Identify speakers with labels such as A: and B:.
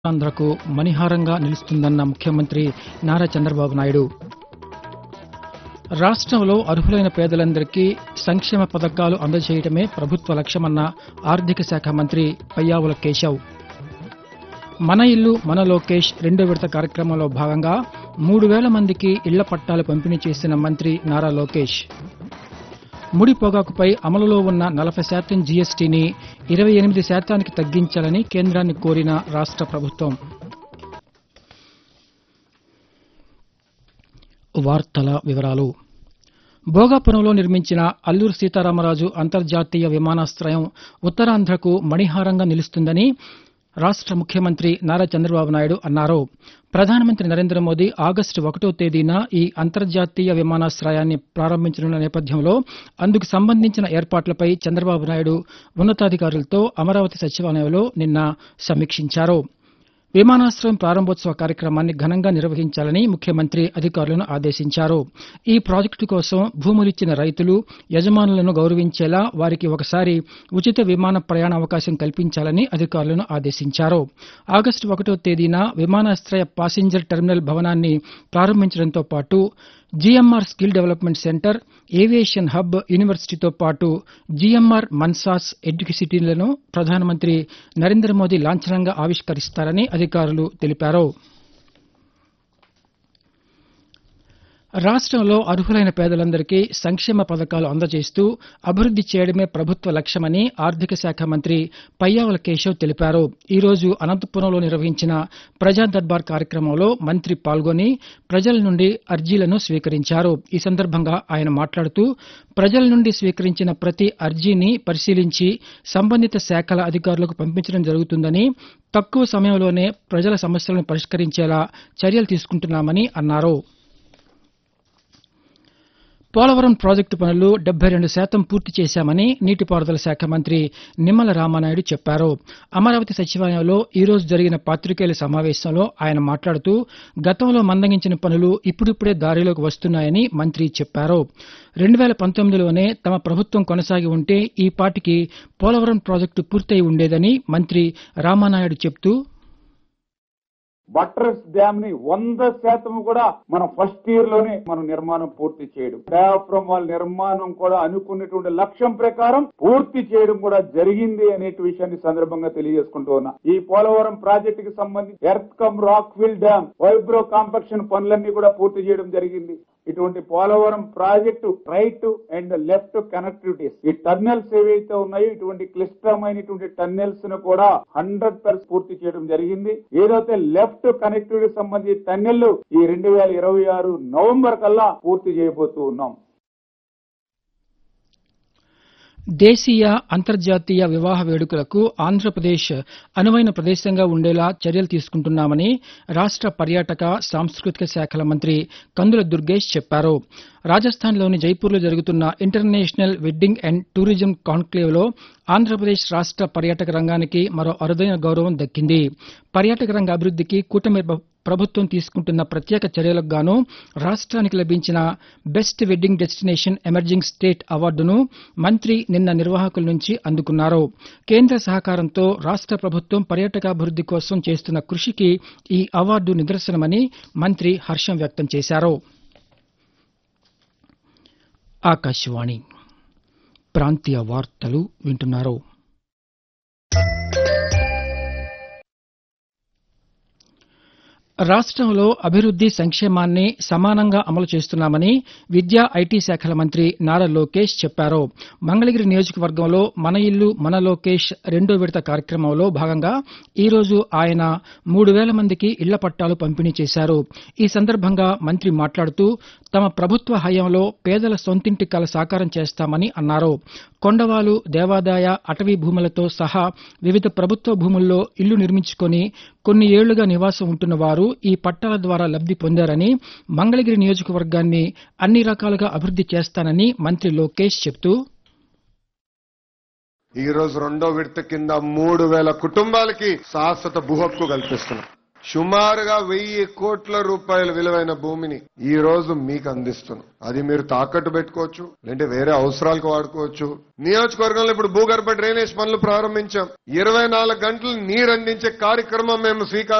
A: ఆంధ్రకు మణిహారంగా నిలుస్తుందన్న ముఖ్యమంత్రి నారా చంద్రబాబు నాయుడు రాష్ట్రంలో అర్హులైన పేదలందరికీ సంక్షేమ పథకాలు అందజేయడమే ప్రభుత్వ లక్ష్యమన్న ఆర్థిక శాఖ మంత్రి పయ్యావుల కేశవ్ మన ఇల్లు మన లోకేష్ రెండో విడత కార్యక్రమంలో భాగంగా మూడు వేల మందికి ఇళ్ల పట్టాలు పంపిణీ చేసిన మంత్రి నారా లోకేష్ ముడి పొగాకుపై అమలులో ఉన్న నలభై శాతం జీఎస్టీని ఇరవై ఎనిమిది శాతానికి తగ్గించాలని కేంద్రాన్ని కోరిన రాష్ట్ర ప్రభుత్వం వార్తల వివరాలు భోగాపురంలో నిర్మించిన అల్లూరు సీతారామరాజు అంతర్జాతీయ విమానాశ్రయం ఉత్తరాంధ్రకు మణిహారంగా నిలుస్తుందని రాష్ట్ర ముఖ్యమంత్రి నారా చంద్రబాబు నాయుడు అన్నారు ప్రధానమంత్రి నరేంద్ర మోదీ ఆగస్టు ఒకటో తేదీన ఈ అంతర్జాతీయ విమానాశ్రయాన్ని ప్రారంభించనున్న నేపథ్యంలో అందుకు సంబంధించిన ఏర్పాట్లపై చంద్రబాబు నాయుడు ఉన్నతాధికారులతో అమరావతి సచివాలయంలో నిన్న సమీక్షించారు విమానాశ్రయం ప్రారంభోత్సవ కార్యక్రమాన్ని ఘనంగా నిర్వహించాలని ముఖ్యమంత్రి అధికారులను ఆదేశించారు ఈ ప్రాజెక్టు కోసం భూములిచ్చిన రైతులు యజమానులను గౌరవించేలా వారికి ఒకసారి ఉచిత విమాన ప్రయాణ అవకాశం కల్పించాలని అధికారులను ఆదేశించారు ఆగస్టు ఒకటో తేదీన విమానాశ్రయ పాసింజర్ టెర్మినల్ భవనాన్ని ప్రారంభించడంతో పాటు GMR skill development centre aviation hub యూనివర్సిటీతో పాటు జీఎంఆర్ మన్సాస్ ఎడ్యుకేసిటీలను ప్రధానమంత్రి నరేంద్ర మోదీ లాంఛనంగా ఆవిష్కరిస్తారని అధికారులు తెలిపారు రాష్ట్రంలో అర్హులైన పేదలందరికీ సంక్షేమ పథకాలు అందజేస్తూ అభివృద్ది చేయడమే ప్రభుత్వ లక్ష్యమని ఆర్థిక శాఖ మంత్రి పయ్యావుల కేశవ్ తెలిపారు ఈ రోజు అనంతపురంలో నిర్వహించిన ప్రజా దర్బార్ కార్యక్రమంలో మంత్రి పాల్గొని ప్రజల నుండి అర్జీలను స్వీకరించారు ఈ సందర్భంగా ఆయన మాట్లాడుతూ ప్రజల నుండి స్వీకరించిన ప్రతి అర్జీని పరిశీలించి సంబంధిత శాఖల అధికారులకు పంపించడం జరుగుతుందని తక్కువ సమయంలోనే ప్రజల సమస్యలను పరిష్కరించేలా చర్యలు తీసుకుంటున్నామని అన్నారు పోలవరం ప్రాజెక్టు పనులు డెబ్బై రెండు శాతం పూర్తి చేశామని నీటిపారుదల శాఖ మంత్రి నిమ్మల రామానాయుడు చెప్పారు అమరావతి సచివాలయంలో ఈ రోజు జరిగిన పాతికేయుల సమావేశంలో ఆయన మాట్లాడుతూ గతంలో మందగించిన పనులు ఇప్పుడిప్పుడే దారిలోకి వస్తున్నాయని మంత్రి చెప్పారు రెండు వేల పంతొమ్మిదిలోనే తమ ప్రభుత్వం కొనసాగి ఉంటే ఈ పాటికి పోలవరం ప్రాజెక్టు పూర్తయి ఉండేదని మంత్రి రామానాయుడు చెప్తూ
B: బట్రస్ డ్యామ్ ని వంద శాతం కూడా మనం ఫస్ట్ ఇయర్ లోనే మనం నిర్మాణం పూర్తి చేయడం డయాఫ్రమ్ వాల్ నిర్మాణం కూడా అనుకున్నటువంటి లక్ష్యం ప్రకారం పూర్తి చేయడం కూడా జరిగింది అనే విషయాన్ని సందర్భంగా తెలియజేసుకుంటూ ఉన్నా ఈ పోలవరం ప్రాజెక్టు కి సంబంధించి earth cum rock fill dam vibro compaction పనులన్నీ కూడా పూర్తి చేయడం జరిగింది ఇటువంటి Polavaram project right and left కనెక్టివిటీస్ ఈ టన్నెల్స్ ఏవైతే ఉన్నాయో ఇటువంటి క్లిష్టమైనటువంటి టన్నెల్స్ ను కూడా హండ్రెడ్ పర్సెంట్ పూర్తి చేయడం జరిగింది ఏదైతే లెఫ్ట్ కనెక్టివిటీ సంబంధించి టన్నెల్ ఈ రెండు వేల ఇరవై ఆరు నవంబర్ కల్లా పూర్తి చేయబోతూ ఉన్నాం
A: దేశీయ అంతర్జాతీయ వివాహ వేడుకలకు ఆంధ్రప్రదేశ్ అనువైన ప్రదేశంగా ఉండేలా చర్యలు తీసుకుంటున్నామని రాష్ట్ర పర్యాటక సాంస్కృతిక శాఖల మంత్రి కందుల దుర్గేష్ చెప్పారు రాజస్థాన్లోని జైపూర్లో జరుగుతున్న ఇంటర్నేషనల్ వెడ్డింగ్ అండ్ టూరిజం కాన్క్లేవ్లో ఆంధ్రప్రదేశ్ రాష్ట్ర పర్యాటక రంగానికి మరో అరుదైన గౌరవం దక్కింది పర్యాటక రంగ అభివృద్దికి కూటమి ప్రభుత్వం తీసుకుంటున్న ప్రత్యేక చర్యలకు గాను రాష్ట్రానికి లభించిన best wedding destination emerging state అవార్డును మంత్రి నిన్న నిర్వాహకుల నుంచి అందుకున్నారు కేంద్ర సహకారంతో రాష్ట్ర ప్రభుత్వం పర్యాటకాభివృద్ది కోసం చేస్తున్న కృషికి ఈ అవార్డు నిదర్శనమని మంత్రి హర్షం వ్యక్తం చేశారు ఆకాశవాణి ప్రాంతీయ వార్తలు వింటున్నారు రాష్ట్రంలో అభివృద్ది సంక్షేమాన్ని సమానంగా అమలు చేస్తున్నామని విద్యా ఐటీ శాఖల మంత్రి నారా లోకేష్ చెప్పారు మంగళగిరి నియోజకవర్గంలో మన ఇల్లు మన లోకేష్ రెండో విడత కార్యక్రమంలో భాగంగా ఈ రోజు ఆయన మూడు వేల మందికి ఇళ్ల పట్టాలు పంపిణీ చేశారు ఈ సందర్భంగా మంత్రి మాట్లాడుతూ తమ ప్రభుత్వ హయాంలో పేదల సొంతింటి కల సాకారం చేస్తామని అన్నారు కొండవాలు దేవాదాయ అటవీ భూములతో సహా వివిధ ప్రభుత్వ భూముల్లో ఇళ్లు నిర్మించుకొని కొన్ని ఏళ్లుగా నివాసం ఉంటున్న వారు ఈ పట్టాల ద్వారా లబ్ది పొందారని మంగళగిరి నియోజకవర్గాన్ని అన్ని రకాలుగా అభివృద్ది చేస్తానని మంత్రి లోకేష్ చెప్తూ
C: ఈ రోజు రెండో విడత కింద మూడు వేల కుటుంబాలకి శాశ్వత భూ హక్కు కల్పిస్తున్నాం సుమారుగా వెయ్యి కోట్ల రూపాయల విలువైన భూమిని ఈ రోజు మీకు అందిస్తున్నాం అది మీరు తాకట్టు పెట్టుకోవచ్చు లేదంటే వేరే అవసరాలకు వాడుకోవచ్చు నియోజకవర్గంలో ఇప్పుడు భూగర్భ డ్రైనేజ్ పనులు ప్రారంభించాం ఇరవై నాలుగు గంటలు నీరు అందించే కార్యక్రమం మేము స్వీకారం